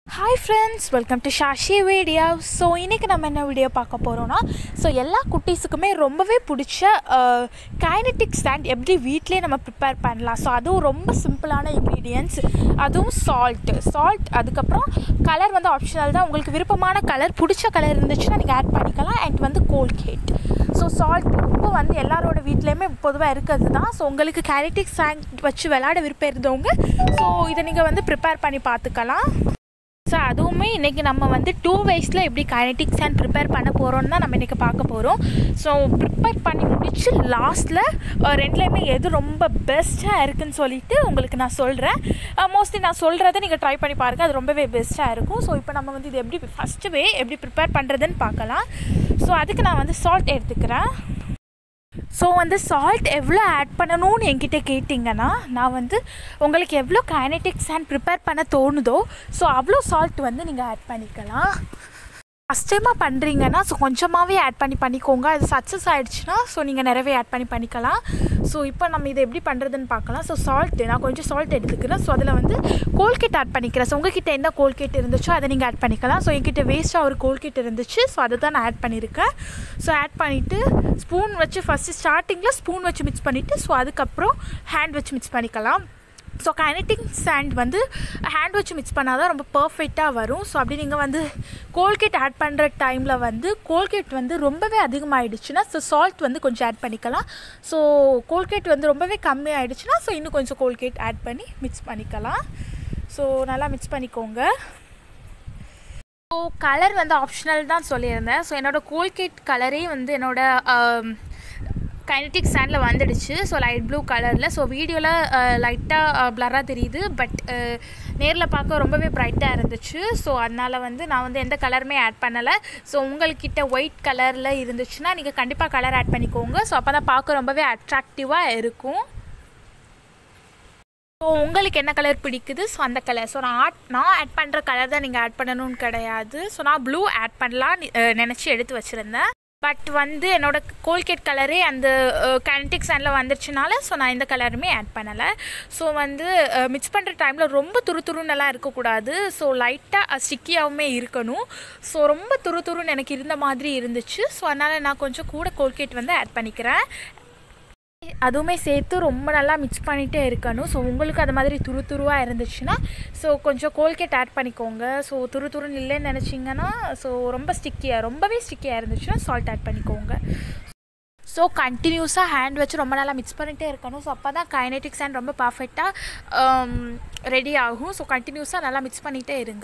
hi friends welcome to Shashi video so இன்றைக்கி நம்ம என்ன வீடியோ பார்க்க போகிறோன்னா ஸோ எல்லா குட்டீஸுக்குமே ரொம்பவே பிடிச்ச கைனட்டிக் ஸ்டாண்ட் எப்படி வீட்டிலே நம்ம ப்ரிப்பேர் பண்ணலாம் ஸோ அதுவும் ரொம்ப சிம்பிளான இன்க்ரீடியன்ஸ் அதுவும் சால்ட்டு சால்ட் அதுக்கப்புறம் கலர் வந்து ஆப்ஷனல் தான் உங்களுக்கு விருப்பமான கலர் பிடிச்ச கலர் இருந்துச்சுன்னா நீங்கள் ஆட் பண்ணிக்கலாம் அண்ட் வந்து கோல்கேட் ஸோ சால்ட் உப்பு வந்து எல்லாரோட வீட்லேயுமே பொதுவாக இருக்கிறது தான் ஸோ உங்களுக்கு கைனட்டிக் ஸ்டாண்ட் வச்சு விளையாட விருப்பம் இருந்தவங்க ஸோ இதை நீங்கள் வந்து ப்ரிப்பேர் பண்ணி பார்த்துக்கலாம் ஸோ அதுவுமே இன்றைக்கி நம்ம வந்து டூ வேஸில் எப்படி கைனட்டிக் ஸ்டாண்ட் ப்ரிப்பேர் பண்ண போகிறோம்னு தான் நம்ம இன்றைக்கி பார்க்க போகிறோம் ஸோ ப்ரிப்பேர் பண்ணி முடிச்சு லாஸ்ட்டில் ரெண்டுலேயுமே எது ரொம்ப பெஸ்ட்டாக இருக்குன்னு சொல்லிட்டு உங்களுக்கு நான் சொல்கிறேன் மோஸ்ட்லி நான் சொல்கிறத நீங்கள் ட்ரை பண்ணி பாருங்கள் அது ரொம்பவே பெஸ்ட்டாக இருக்கும் ஸோ இப்போ நம்ம வந்து இது எப்படி ஃபஸ்ட்டு வே எப்படி ப்ரிப்பேர் பண்ணுறதுன்னு பார்க்கலாம் ஸோ அதுக்கு நான் வந்து சால்ட் எடுத்துக்கிறேன் ஸோ வந்து சால்ட் எவ்வளோ ஆட் பண்ணணும்னு என்கிட்ட கேட்டிங்கன்னா நான் வந்து உங்களுக்கு எவ்வளோ கைனட்டிக் சாண்ட் ப்ரிப்பேர் பண்ண தோணுதோ ஸோ அவ்வளோ சால்ட் வந்து நீங்கள் ஆட் பண்ணிக்கலாம் ஃபஸ்ட் டைமாக பண்ணுறீங்கன்னா ஸோ கொஞ்சமாகவே ஆட் பண்ணி பண்ணிக்கோங்க அது சக்ஸஸ் ஆகிடுச்சுன்னா ஸோ நீங்கள் நிறையவே ஆட் பண்ணி பண்ணிக்கலாம் ஸோ இப்போ நம்ம இதை எப்படி பண்ணுறதுன்னு பார்க்கலாம் ஸோ சால்ட்டு நான் கொஞ்சம் சால்ட் எடுத்துக்கிறேன் ஸோ அதில் வந்து கோல்கேட் ஆட் பண்ணிக்கிறேன் ஸோ உங்ககிட்ட எந்த கோல்கேட் இருந்துச்சோ அதை நீங்கள் ஆட் பண்ணிக்கலாம் ஸோ என்கிட்ட வேஸ்ட்டாக ஒரு கோல்கேட் இருந்துச்சு ஸோ அதை தான் நான் ஆட் பண்ணியிருக்கேன் ஸோ ஆட் பண்ணிவிட்டு ஸ்பூன் வச்சு ஃபஸ்ட்டு ஸ்டார்டிங்கில் ஸ்பூன் வச்சு மிக்ஸ் பண்ணிவிட்டு ஸோ அதுக்கப்புறம் ஹேண்ட் வச்சு மிக்ஸ் பண்ணிக்கலாம் ஸோ கைனட்டிக் சாண்ட் வந்து ஹேண்ட் வச்சு மிக்ஸ் பண்ணால் தான் ரொம்ப பர்ஃபெக்டாக வரும் ஸோ அப்படி நீங்கள் வந்து கோல்கேட் ஆட் பண்ணுற டைமில் வந்து கோல்கேட் வந்து ரொம்பவே அதிகமாகிடுச்சுன்னா ஸோ சால்ட் வந்து கொஞ்சம் ஆட் பண்ணிக்கலாம் ஸோ கோல்கேட் வந்து ரொம்பவே கம்மி ஆகிடுச்சுன்னா ஸோ இன்னும் கொஞ்சம் கோல்கேட் ஆட் பண்ணி மிக்ஸ் பண்ணிக்கலாம் ஸோ நல்லா மிக்ஸ் பண்ணிக்கோங்க ஸோ கலர் வந்து ஆப்ஷனல் தான் சொல்லியிருந்தேன் ஸோ என்னோடய கோல்கேட் கலரே வந்து என்னோடய கைனட்டிக் ஸ்டாண்டில் வந்துடுச்சு ஸோ லைட் ப்ளூ கலரில் ஸோ வீடியோவில் லைட்டாக ப்ளராக தெரியுது பட் நேரில் பார்க்க ரொம்பவே ப்ரைட்டாக இருந்துச்சு ஸோ அதனால் வந்து நான் வந்து எந்த கலருமே ஆட் பண்ணலை ஸோ உங்கள்கிட்ட ஒயிட் கலரில் இருந்துச்சுன்னா நீங்கள் கண்டிப்பாக கலர் ஆட் பண்ணிக்கோங்க ஸோ அப்போ தான் பார்க்க ரொம்பவே அட்ராக்டிவாக இருக்கும் ஸோ உங்களுக்கு என்ன கலர் பிடிக்குது ஸோ அந்த கலர் ஸோ நான் ஆட் நான் ஆட் பண்ணுற கலர் தான் நீங்கள் ஆட் பண்ணணும்னு கிடையாது ஸோ நான் ப்ளூ ஆட் பண்ணலாம் நினச்சி எடுத்து வச்சுருந்தேன் பட் வந்து என்னோடய கோல்கேட் கலரே அந்த கைனட்டிக் ஸ்டாண்டில் வந்துருச்சுனால ஸோ நான் இந்த கலருமே ஆட் பண்ணலை ஸோ வந்து மிக்ஸ் பண்ணுற டைமில் ரொம்ப துரு துருன்னெல்லாம் இருக்கக்கூடாது ஸோ லைட்டாக ஸ்டிக்கியாகவுமே இருக்கணும் ஸோ ரொம்ப துரு துருன்னு எனக்கு இருந்த மாதிரி இருந்துச்சு ஸோ அதனால் நான் கொஞ்சம் கூட கோல்கேட் வந்து ஆட் பண்ணிக்கிறேன் அதுவுமே சேர்த்து ரொம்ப நல்லா மிக்ஸ் பண்ணிகிட்டே இருக்கணும் ஸோ உங்களுக்கு அது மாதிரி துரு துருவாக இருந்துச்சுன்னா ஸோ கொஞ்சம் கோல்கேட் ஆட் பண்ணிக்கோங்க ஸோ துரு துருன்னு இல்லைன்னு நினச்சிங்கன்னா ஸோ ரொம்ப ஸ்டிக்கியாக ரொம்பவே ஸ்டிக்கியாக இருந்துச்சுன்னா சால்ட் ஆட் பண்ணிக்கோங்க ஸோ கண்டினியூஸாக ஹேண்ட் வச்சு ரொம்ப நல்லா மிக்ஸ் பண்ணிகிட்டே இருக்கணும் ஸோ அப்போ தான் கைனட்டிக் சாண்ட் ரொம்ப பர்ஃபெக்டாக ரெடி ஆகும் ஸோ கண்டினியூஸாக நல்லா மிக்ஸ் பண்ணிகிட்டே இருங்க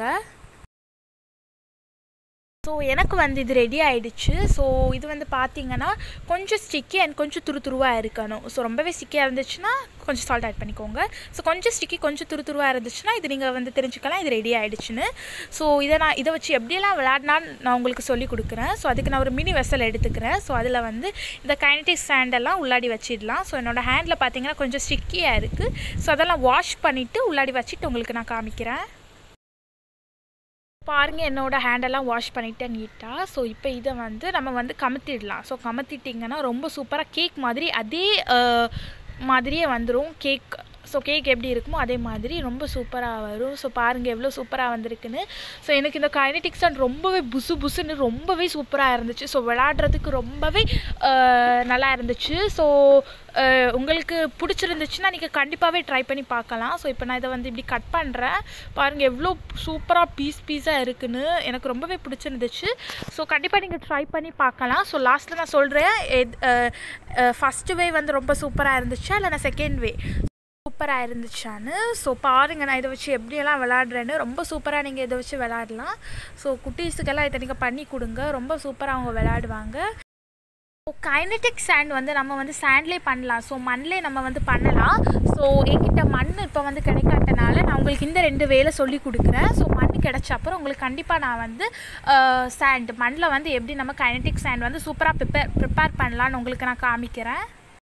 ஸோ எனக்கு வந்து இது ரெடி ஆகிடுச்சு ஸோ இது வந்து பார்த்தீங்கன்னா கொஞ்சம் ஸ்டிக்கி அண்ட் கொஞ்சம் துரு துருவாக இருக்கணும் ஸோ ரொம்பவே ஸ்டிக்கியாக இருந்துச்சுன்னா கொஞ்சம் சால்ட் ஆட் பண்ணிக்கோங்க ஸோ கொஞ்சம் ஸ்டிக்கி கொஞ்சம் துரு துருவாக இருந்துச்சுன்னா இது நீங்கள் வந்து தெரிஞ்சுக்கலாம் இது ரெடி ஆகிடுச்சுன்னு ஸோ இதை நான் இதை வச்சு எப்படியெல்லாம் விளையாடினான்னு நான் உங்களுக்கு சொல்லி கொடுக்குறேன் ஸோ அதுக்கு நான் ஒரு மினி வெசல் எடுத்துக்கிறேன் ஸோ அதில் வந்து இந்த கைனட்டிக் ஸ்டாண்டெல்லாம் உள்ளாடி வச்சிடலாம் ஸோ என்னோடய ஹேண்டில் பார்த்தீங்கன்னா கொஞ்சம் ஸ்டிக்கியாக இருக்குது ஸோ அதெல்லாம் வாஷ் பண்ணிவிட்டு உள்ளாடி வச்சுட்டு உங்களுக்கு நான் காமிக்கிறேன் பாருங்கள் என்னோடய ஹேண்டெல்லாம் வாஷ் பண்ணிவிட்டேன் நீட்டாக ஸோ இப்போ இதை வந்து நம்ம வந்து கமுத்திடலாம் ஸோ கமுத்திட்டிங்கன்னா ரொம்ப சூப்பராக கேக் மாதிரி அதே மாதிரியே வந்துடும் கேக் ஸோ கேக் எப்படி இருக்குமோ அதே மாதிரி ரொம்ப சூப்பராக வரும் ஸோ பாருங்கள் எவ்வளோ சூப்பராக வந்திருக்குன்னு ஸோ எனக்கு இந்த கைனட்டிக் ஸ்டாண்ட் ரொம்பவே புசு புசுன்னு ரொம்பவே சூப்பராக இருந்துச்சு ஸோ விளாட்றதுக்கு ரொம்பவே நல்லா இருந்துச்சு ஸோ உங்களுக்கு பிடிச்சிருந்துச்சுன்னா நீங்கள் கண்டிப்பாகவே ட்ரை பண்ணி பார்க்கலாம் ஸோ இப்போ நான் இதை வந்து இப்படி கட் பண்ணுறேன் பாருங்கள் எவ்வளோ சூப்பராக பீஸ் பீஸாக இருக்குன்னு எனக்கு ரொம்பவே பிடிச்சிருந்துச்சு ஸோ கண்டிப்பாக நீங்கள் ட்ரை பண்ணி பார்க்கலாம் ஸோ லாஸ்ட்டில் நான் சொல்கிறேன் ஃபஸ்ட்டு வே வந்து ரொம்ப சூப்பராக இருந்துச்சா இல்லை நான் செகண்ட் வே சூப்பராக இருந்துச்சான்னு ஸோ பாருங்கள் நான் இதை வச்சு எப்படியெல்லாம் விளாட்றேன்னு ரொம்ப சூப்பராக நீங்கள் இதை வச்சு விளாடலாம் ஸோ குட்டீஸுக்கெல்லாம் இதை நீங்கள் பண்ணி கொடுங்க ரொம்ப சூப்பராக அவங்க விளாடுவாங்க ஸோ கைனட்டிக் சாண்ட் வந்து நம்ம வந்து சாண்ட்லேயே பண்ணலாம் ஸோ மண்ணிலே நம்ம வந்து பண்ணலாம் ஸோ என்கிட்ட மண் இப்போ வந்து கிடைக்காட்டனால நான் உங்களுக்கு இந்த ரெண்டு வேலை சொல்லி கொடுக்குறேன் ஸோ மண் கிடைச்ச அப்புறம் உங்களுக்கு கண்டிப்பாக நான் வந்து சாண்ட் மண்ணில் வந்து எப்படி நம்ம கைனட்டிக் சாண்ட் வந்து சூப்பராக ப்ரிப்பேர் ப்ரிப்பேர் பண்ணலான்னு உங்களுக்கு நான் காமிக்கிறேன்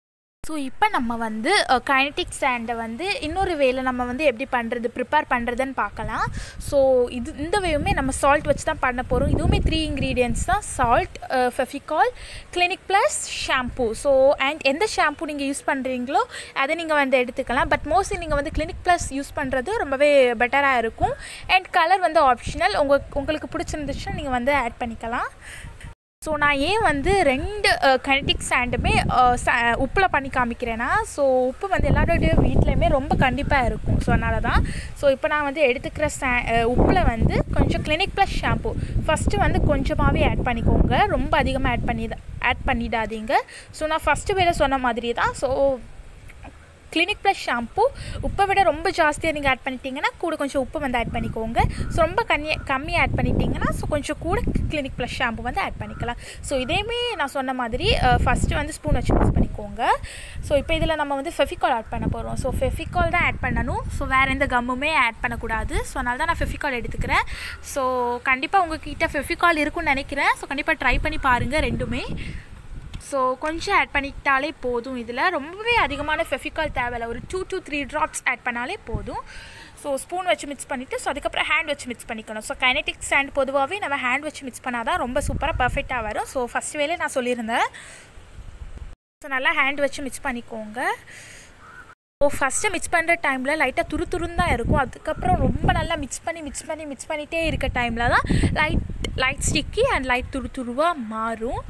ஸோ இப்போ நம்ம வந்து கைனட்டிக் ஸ்டாண்டை வந்து இன்னொரு வேல நம்ம வந்து எப்படி பண்ணுறது ப்ரிப்பேர் பண்ணுறதுன்னு பார்க்கலாம் ஸோ இது இந்த வேவுமே நம்ம சால்ட் வச்சு தான் பண்ண போகிறோம் இதுவுமே த்ரீ இன்க்ரீடியன்ட்ஸ் தான் salt Fevicol Clinic Plus shampoo so and எந்த ஷாம்பூ நீங்கள் யூஸ் பண்ணுறீங்களோ அதை நீங்கள் வந்து எடுத்துக்கலாம் பட் மோஸ்ட்லி நீங்கள் வந்து கிளினிக் ப்ளஸ் யூஸ் பண்ணுறது ரொம்பவே பெட்டராக இருக்கும் அண்ட் கலர் வந்து ஆப்ஷனல் உங்கள் உங்களுக்கு பிடிச்சிருந்துச்சுன்னா நீங்கள் வந்து ஆட் பண்ணிக்கலாம் ஸோ நான் ஏன் வந்து ரெண்டு கனடிக் சாண்டுமே உப்பில் பண்ணி காமிக்கிறேன்னா ஸோ உப்பு வந்து எல்லாரோடைய வீட்லேயுமே ரொம்ப கண்டிப்பாக இருக்கும் ஸோ அதனால தான் ஸோ இப்போ நான் வந்து எடுத்துக்கிற சா உப்பில் வந்து கொஞ்சம் கிளினிக் ப்ளஸ் ஷாம்பு ஃபஸ்ட்டு வந்து கொஞ்சமாகவே ஆட் பண்ணிக்கோங்க ரொம்ப அதிகமாக ஆட் பண்ணி ஆட் பண்ணிடாதீங்க ஸோ நான் ஃபஸ்ட்டு வேலை சொன்ன மாதிரி தான் ஸோ கிளினிக் ப்ளஸ் ஷாம்பு உப்பை விட ரொம்ப ஜாஸ்தியாக நீங்கள் ஆட் பண்ணிட்டீங்கன்னா கூட கொஞ்சம் உப்பு வந்து ஆட் பண்ணிக்கோங்க ஸோ ரொம்ப கம்மி கம்மியாக ஆட் பண்ணிட்டீங்கன்னா ஸோ கொஞ்சம் கூட கிளினிக் ப்ளஸ் ஷாம்பு வந்து ஆட் பண்ணிக்கலாம் ஸோ இதேமே நான் சொன்ன மாதிரி ஃபஸ்ட்டு வந்து ஸ்பூன் வச்சு மிக்ஸ் பண்ணிக்கோங்க ஸோ இப்போ இதில் நம்ம வந்து ஃபெஃபிகால் ஆட் பண்ண போகிறோம் ஸோ ஃபெஃபிகால் தான் ஆட் பண்ணணும் ஸோ வேறு எந்த கம்முமே ஆட் பண்ணக்கூடாது ஸோ அதனால தான் நான் ஃபெஃபிகால் எடுத்துக்கிறேன் ஸோ கண்டிப்பாக உங்ககிட்ட ஃபெஃபிகால் இருக்குன்னு நினைக்கிறேன் ஸோ கண்டிப்பாக ட்ரை பண்ணி பாருங்கள் ரெண்டுமே ஸோ கொஞ்சம் ஆட் பண்ணிக்கிட்டாலே போதும் இதில் ரொம்பவே அதிகமான ஃபெஃபிகால் தேவையில்ல ஒரு two two three drops add பண்ணாலே போதும் ஸோ ஸ்பூன் வச்சு மிக்ஸ் பண்ணிவிட்டு ஸோ அதுக்கப்புறம் ஹேண்ட் வச்சு மிக்ஸ் பண்ணிக்கணும் ஸோ கைனட்டிக் ஸ்டாண்ட் பொதுவாகவே நம்ம ஹேண்ட் வச்சு மிக்ஸ் பண்ணால் தான் ரொம்ப சூப்பராக பர்ஃபெக்டாக வரும் ஸோ ஃபஸ்ட் வேலையே நான் சொல்லியிருந்தேன் ஸோ நல்லா ஹேண்ட் வச்சு மிக்ஸ் பண்ணிக்கோங்க ஸோ ஃபஸ்ட்டு மிக்ஸ் பண்ணுற டைமில் லைட்டாக துரு துருன்னு தான் இருக்கும் அதுக்கப்புறம் ரொம்ப நல்லா மிக்ஸ் பண்ணி மிக்ஸ் பண்ணி மிக்ஸ் பண்ணிகிட்டே இருக்க டைமில் தான் light light sticky and light துரு துருவாக மாறும்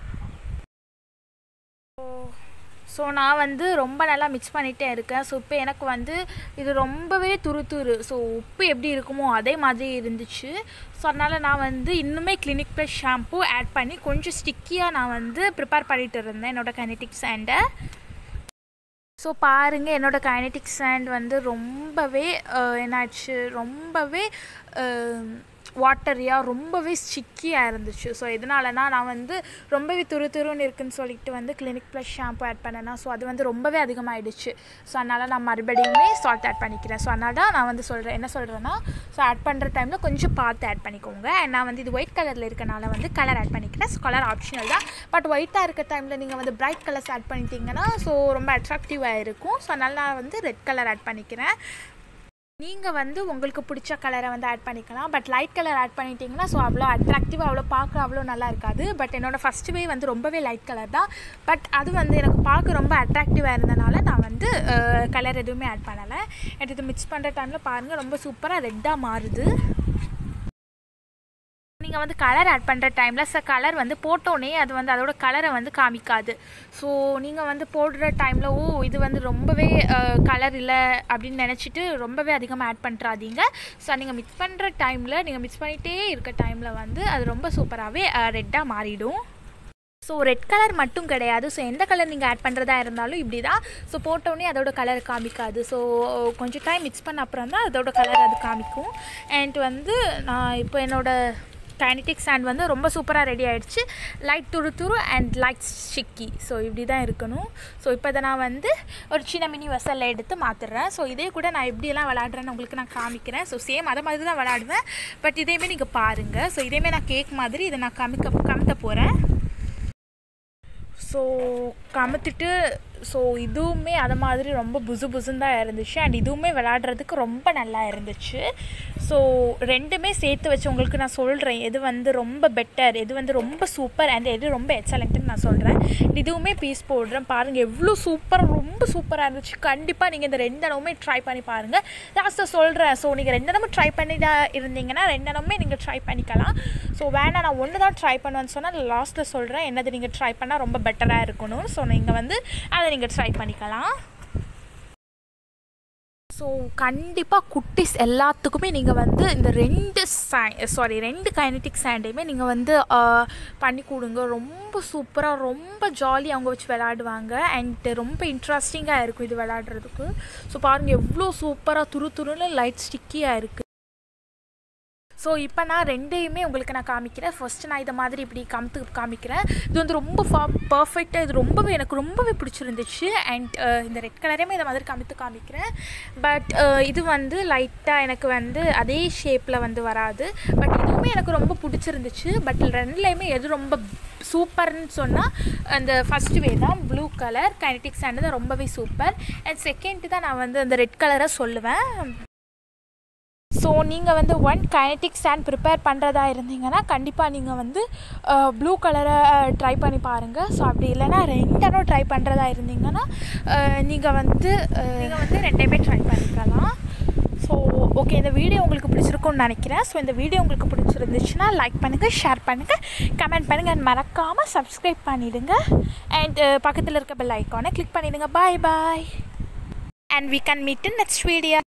ஸோ நான் வந்து ரொம்ப நல்லா மிக்ஸ் பண்ணிகிட்டே இருக்கேன் ஸோ இப்போ எனக்கு வந்து இது ரொம்பவே துரு துரு ஸோ உப்பு எப்படி இருக்குமோ அதே மாதிரி இருந்துச்சு ஸோ அதனால் நான் வந்து இன்னுமே கிளினிக் ப்ளஸ் ஷாம்பூ ஆட் பண்ணி கொஞ்சம் ஸ்டிக்கியாக நான் வந்து ப்ரிப்பேர் பண்ணிகிட்டு இருந்தேன் என்னோடய கைனட்டிக் சாண்டை ஸோ பாருங்கள் என்னோடய கைனட்டிக் சாண்ட் வந்து ரொம்பவே என்னாச்சு ரொம்பவே வாட்டரியாக ரொம்பவே ஸ்டிக்கியாக இருந்துச்சு ஸோ இதனாலனா நான் வந்து ரொம்பவே துரு துருன்னு இருக்குன்னு சொல்லிட்டு வந்து கிளினிக் ப்ளஸ் ஷாம்பு ஆட் பண்ணேன்னா ஸோ அது வந்து ரொம்பவே அதிகமாகிடுச்சு ஸோ அதனால் நான் மறுபடியுமே சால்ட் ஆட் பண்ணிக்கிறேன் ஸோ அதனால தான் நான் வந்து சொல்கிறேன் என்ன சொல்கிறேன்னா ஸோ ஆட் பண்ணுற டைமில் கொஞ்சம் பார்த்து ஆட் பண்ணிக்கோங்க அண்ட் நான் வந்து இது ஒயிட் கலரில் இருக்கனால வந்து கலர் ஆட் பண்ணிக்கிறேன் ஸோ கலர் ஆப்ஷனல் தான் பட் ஒயிட்டாக இருக்க டைமில் நீங்கள் வந்து பிரைட் கலர்ஸ் ஆட் பண்ணிட்டீங்கன்னா ஸோ ரொம்ப அட்ராக்டிவாக இருக்கும் ஸோ அதனால் நான் வந்து ரெட் கலர் ஆட் பண்ணிக்கிறேன் நீங்கள் வந்து உங்களுக்கு பிடிச்ச கலரை வந்து ஆட் பண்ணிக்கலாம் பட் லைட் கலர் ஆட் பண்ணிட்டீங்கன்னா ஸோ அவ்வளோ அட்ராக்டிவாக அவ்வளோ பார்க்க அவ்வளோ நல்லா இருக்காது பட் என்னோடய ஃபஸ்ட்டு வே வந்து ரொம்பவே லைட் கலர் தான் பட் அது வந்து எனக்கு பார்க்க ரொம்ப அட்ராக்டிவாக இருந்தனால நான் வந்து கலர் எதுவுமே ஆட் பண்ணலை அண்ட் இது மிக்ஸ் பண்ணுற டைமில் பாருங்கள் ரொம்ப சூப்பராக ரெட்டாக மாறுது நீங்கள் வந்து கலர் ஆட் பண்ணுற டைமில் சார் கலர் வந்து போட்டோன்னே அது வந்து அதோட கலரை வந்து காமிக்காது ஸோ நீங்கள் வந்து போடுற டைமில் ஓ இது வந்து ரொம்பவே கலர் இல்லை அப்படின்னு நினச்சிட்டு ரொம்பவே அதிகமாக ஆட் பண்ணுறாதீங்க ஸோ நீங்கள் மிக்ஸ் பண்ணுற டைமில் நீங்கள் மிக்ஸ் பண்ணிகிட்டே இருக்க டைமில் வந்து அது ரொம்ப சூப்பராகவே ரெட்டாக மாறிடும் ஸோ ரெட் கலர் மட்டும் கிடையாது ஸோ எந்த கலர் நீங்கள் ஆட் பண்ணுறதா இருந்தாலும் இப்படி தான் ஸோ போட்டோடனே அதோட கலர் காமிக்காது ஸோ கொஞ்சம் டைம் மிக்ஸ் பண்ண அப்புறம் தான் அதோட கலர் அது காமிக்கும் அண்ட் வந்து நான் இப்போ என்னோடய கைனட்டிக் சாண்ட் வந்து ரொம்ப சூப்பராக ரெடி ஆகிடுச்சு லைட் துரு துரு அண்ட் லைட் ஸ்டிக்கி ஸோ இப்படி தான் இருக்கணும் ஸோ இப்போ இதை நான் வந்து ஒரு சின்ன மினி வசலில் எடுத்து மாற்றுறேன் ஸோ இதே கூட நான் எப்படியெல்லாம் விளாட்றேன்னு உங்களுக்கு நான் காமிக்கிறேன் ஸோ சேம் அதை மாதிரி தான் விளாடுவேன் பட் இதேமாரி நீங்கள் பாருங்கள் ஸோ இதேமாரி நான் கேக் மாதிரி இதை நான் கமிக்க கமுத்த போகிறேன் ஸோ கமுத்திட்டு ஸோ இதுவுமே அது மாதிரி ரொம்ப புசு புசுன்னு தான் இருந்துச்சு அண்ட் இதுவுமே விளாடுறதுக்கு ரொம்ப நல்லா இருந்துச்சு ஸோ ரெண்டுமே சேர்த்து வச்சு உங்களுக்கு நான் சொல்கிறேன் எது வந்து ரொம்ப பெட்டர் எது வந்து ரொம்ப சூப்பர் அண்ட் எது ரொம்ப எக்ஸலண்ட்டுன்னு நான் சொல்கிறேன் இதுவுமே பீஸ் போடுறேன் பாருங்கள் எவ்வளோ சூப்பராக ரொம்ப சூப்பராக இருந்துச்சு கண்டிப்பாக நீங்கள் இந்த ரெண்டு இடமுமே ட்ரை பண்ணி பாருங்கள் லாஸ்ட்டாக சொல்கிறேன் ஸோ நீங்கள் ரெண்டு இடமும் ட்ரை பண்ணி தான் இருந்தீங்கன்னா ரெண்டு இடமுமே நீங்கள் ட்ரை பண்ணிக்கலாம் ஸோ வேணாம் நான் ஒன்று தான் ட்ரை பண்ணுவேன்னு சொன்னால் லாஸ்ட்டில் சொல்கிறேன் என்னது நீங்கள் ட்ரை பண்ணால் ரொம்ப பெட்டராக இருக்கணும் ஸோ நீங்கள் வந்து அதை நீங்கள் ட்ரை பண்ணிக்கலாம் ஸோ கண்டிப்பாக குட்டிஸ் எல்லாத்துக்குமே நீங்கள் வந்து இந்த ரெண்டு சை சாரி ரெண்டு கைனட்டிக் சாண்டையுமே நீங்கள் வந்து பண்ணி கொடுங்க ரொம்ப சூப்பராக ரொம்ப ஜாலியாக அவங்க வச்சு விளாடுவாங்க அண்ட் ரொம்ப இன்ட்ரெஸ்டிங்காக இருக்கும் இது விளாடுறதுக்கு ஸோ பாருங்கள் எவ்வளோ சூப்பராக துரு துருன்னு லைட் ஸ்டிக்கியாக இருக்குது ஸோ இப்போ நான் ரெண்டையுமே உங்களுக்கு நான் காமிக்கிறேன் ஃபஸ்ட்டு நான் இதை மாதிரி இப்படி கமுத்து காமிக்கிறேன் இது வந்து ரொம்ப ஃபா பர்ஃபெக்டாக இது ரொம்பவே எனக்கு ரொம்பவே பிடிச்சிருந்துச்சு அண்ட் இந்த ரெட் கலரையுமே இதை மாதிரி கமுத்து காமிக்கிறேன் பட் இது வந்து லைட்டாக எனக்கு வந்து அதே ஷேப்பில் வந்து வராது பட் இதுவுமே எனக்கு ரொம்ப பிடிச்சிருந்துச்சு பட் ரெண்டுலேயுமே எது ரொம்ப சூப்பர்னு சொன்னால் அந்த ஃபஸ்ட் வே தான் ப்ளூ கலர் கைனடிக் ஸ்டாண்டு தான் ரொம்பவே சூப்பர் அண்ட் செகண்ட் தான் நான் வந்து அந்த ரெட் கலரை சொல்லுவேன் ஸோ நீங்கள் வந்து ஒன் கைனடிக் ஸ்டாண்ட் ப்ரிப்பேர் பண்ணுறதா இருந்தீங்கன்னா கண்டிப்பாக நீங்கள் வந்து ப்ளூ கலரை ட்ரை பண்ணி பாருங்கள் ஸோ அப்படி இல்லைன்னா ரெண்டனும் ட்ரை பண்ணுறதா இருந்தீங்கன்னா நீங்கள் வந்து நீங்கள் வந்து ரெண்டையுமே ட்ரை பண்ணிக்கலாம் ஸோ ஓகே இந்த வீடியோ உங்களுக்கு பிடிச்சிருக்கும்னு நினைக்கிறேன் ஸோ இந்த வீடியோ உங்களுக்கு பிடிச்சிருந்துச்சுன்னா லைக் பண்ணுங்கள் ஷேர் பண்ணுங்கள் கமெண்ட் பண்ணுங்கள் அண்ட் மறக்காமல் சப்ஸ்கிரைப் பண்ணிவிடுங்க அண்ட் பக்கத்தில் இருக்க பெல் ஐக்கானை கிளிக் பண்ணிவிடுங்க bye bye and we can meet in next video